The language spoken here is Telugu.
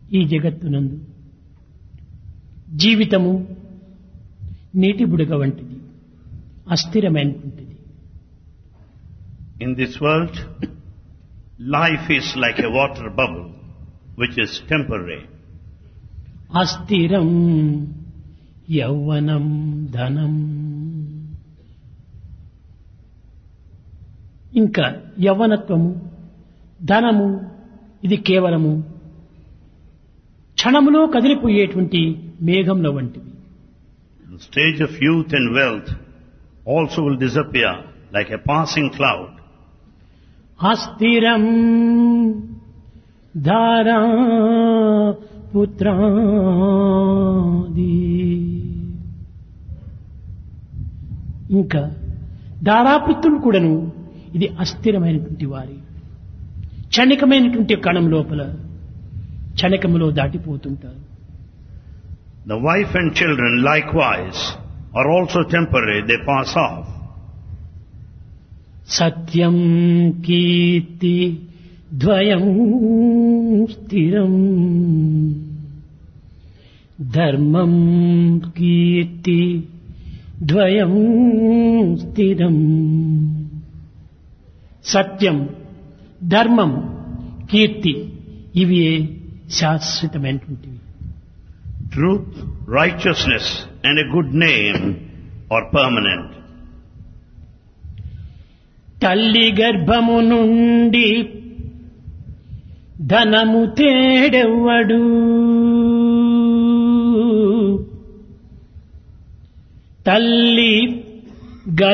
ఈ జగత్తునందు జీవితము నీటి బుడగ వంటిది అస్థిరమైనటువంటిది In this world, life is like a water bubble, which is temporary. అస్థిరం యౌవనం ధనం ఇంకా యవ్వనత్వము ధనము ఇది కేవలము క్షణములో కదిలిపోయేటువంటి మేఘంలో వంటివి The stage of youth and wealth also will disappear like a passing cloud. అస్థిరం ధారా పుత్రాది ఇంకా దారాపుత్రులు కూడాను ఇది అస్థిరమైనటువంటి వారి క్షణికమైనటువంటి కణం లోపల క్షణికములో దాటిపోతుంటారు The wife and children likewise are also temporary, they pass off. సత్యం కీర్తి ద్వయం స్థిరం ధర్మం కీర్తి ద్వయం స్థిరం సత్యం ధర్మం కీర్తి ఇవి శాశ్వతమైనటువంటివి Truth, righteousness and a good name are permanent. తల్లి గర్భము నుండి ధనము తేడెవ్వడు తల్లి